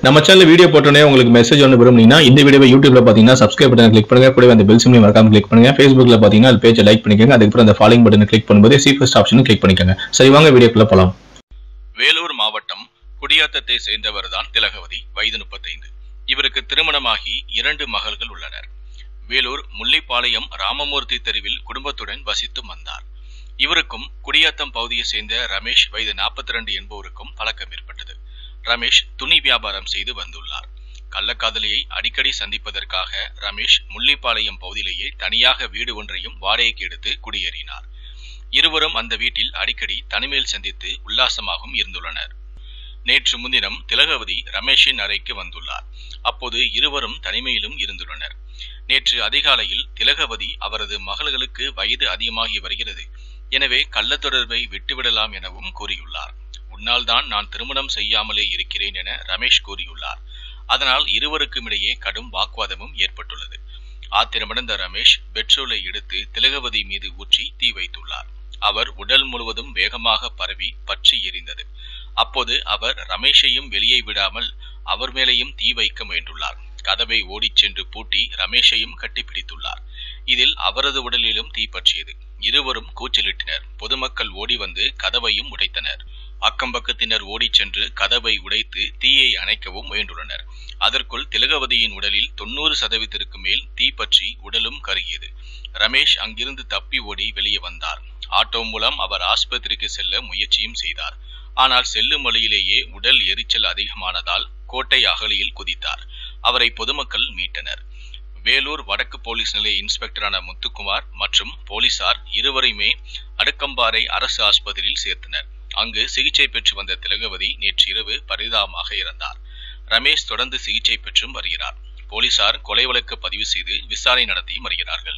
நம்ம channel video போட்டோன்னே உங்களுக்கு மெசேஜ் ஒன்று விரும்புனீங்கன்னா இந்த வீடியோவை யூடியூப்ல பார்த்தீங்கன்னா சப்ஸ்கிரைப் பட்டன் கிளிக் பண்ணுங்க கூடவே அந்த பெல் சிம்லையும் மறக்காம கிளிக் பண்ணுங்க ஃபேஸ்புக்ல பார்த்தீங்கன்னா அது பேஜை லைக் பண்ணிக்கோங்க அதுக்கப்புறம் அந்த ஃபாலோயிங் பட்டனை கிளிக் பண்ணும்போது சி ஃபர்ஸ்ட் ஆப்ஷனும் கிளிக் பண்ணிக்கோங்க சரி வாங்க வீடியோக்குள்ள போலாம் வேலூர் மாவட்டம் குடியாத்தத்தை சேர்ந்தவர்தான் திலகவதி வயது முப்பத்தைந்து இவருக்கு திருமணமாகி இரண்டு மகள்கள் உள்ளனர் வேலூர் முல்லைப்பாளையம் ராமமூர்த்தி தெருவில் குடும்பத்துடன் வசித்து வந்தார் இவருக்கும் குடியாத்தம் பகுதியை சேர்ந்த ரமேஷ் வயது 42 ரெண்டு என்பவருக்கும் பழக்கம் ஏற்பட்டது ரமேஷ் துணி வியாபாரம் செய்து வந்துள்ளார் கள்ளக்காதலியை அடிக்கடி சந்திப்பதற்காக ரமேஷ் முள்ளிப்பாளையம் பகுதியிலேயே தனியாக வீடு ஒன்றையும் வாடகைக்கு எடுத்து குடியேறினார் இருவரும் அந்த வீட்டில் அடிக்கடி தனிமையில் சந்தித்து உல்லாசமாகவும் இருந்துள்ளனர் நேற்று முன்தினம் திலகவதி ரமேஷின் அறைக்கு வந்துள்ளார் அப்போது இருவரும் தனிமையிலும் இருந்துள்ளனர் நேற்று அதிகாலையில் திலகவதி அவரது மகள்களுக்கு வயது அதிகமாகி வருகிறது எனவே கள்ளத்தொடர்பை விட்டுவிடலாம் எனவும் கூறியுள்ளார் உன்னால் தான் நான் திருமணம் செய்யாமலே இருக்கிறேன் என ரமேஷ் கூறியுள்ளார் அதனால் இருவருக்கும் இடையே கடும் வாக்குவாதமும் ஏற்பட்டுள்ளது ஆத்திரமடைந்த ரமேஷ் பெட்ரோலை எடுத்து திலகவதி மீது ஊற்றி தீ வைத்துள்ளார் அவர் உடல் முழுவதும் வேகமாக பரவி பற்றி எரிந்தது அப்போது அவர் ரமேஷையும் வெளியே விடாமல் அவர் மேலேயும் தீ வைக்க முயன்றுள்ளார் கதவை ஓடிச் சென்று பூட்டி ரமேஷையும் கட்டிப்பிடித்துள்ளார் இதில் அவரது உடலிலும் தீ பற்றியது இருவரும் கூச்சலிட்டனர் பொதுமக்கள் ஓடி வந்து கதவையும் உடைத்தனர் அக்கம் பக்கத்தினர் ஓடிச் சென்று கதவை உடைத்து தீயை அணைக்கவும் முயன்றுள்ளனர் அதற்குள் திலகவதியின் உடலில் தொண்ணூறு சதவீதத்திற்கு மேல் தீ பற்றி உடலும் கருகியது ரமேஷ் அங்கிருந்து தப்பி ஓடி வெளியே வந்தார் ஆட்டோ மூலம் அவர் ஆஸ்பத்திரிக்கு செல்ல முயற்சியும் செய்தார் ஆனால் செல்லும் வழியிலேயே உடல் எரிச்சல் அதிகமானதால் கோட்டை அகலியில் குதித்தார் அவரை பொதுமக்கள் மீட்டனர் வேலூர் வடக்கு போலீஸ் நிலைய இன்ஸ்பெக்டரான முத்துக்குமார் மற்றும் போலீசார் இருவரையுமே அடுக்கம்பாறை அரசு ஆஸ்பத்திரியில் சேர்த்தனர் அங்கு சிகிச்சை பெற்று வந்த திலகவதி நேற்று இரவு பரிதாபமாக இறந்தார் ரமேஷ் தொடர்ந்து சிகிச்சை பெற்றும் வருகிறார் போலீசார் கொலை வழக்கு பதிவு செய்து விசாரணை நடத்தி வருகிறார்கள்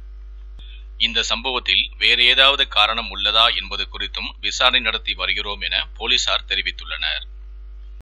இந்த சம்பவத்தில் வேறு ஏதாவது காரணம் உள்ளதா என்பது குறித்தும் விசாரணை நடத்தி வருகிறோம் என போலீசார் தெரிவித்துள்ளனர்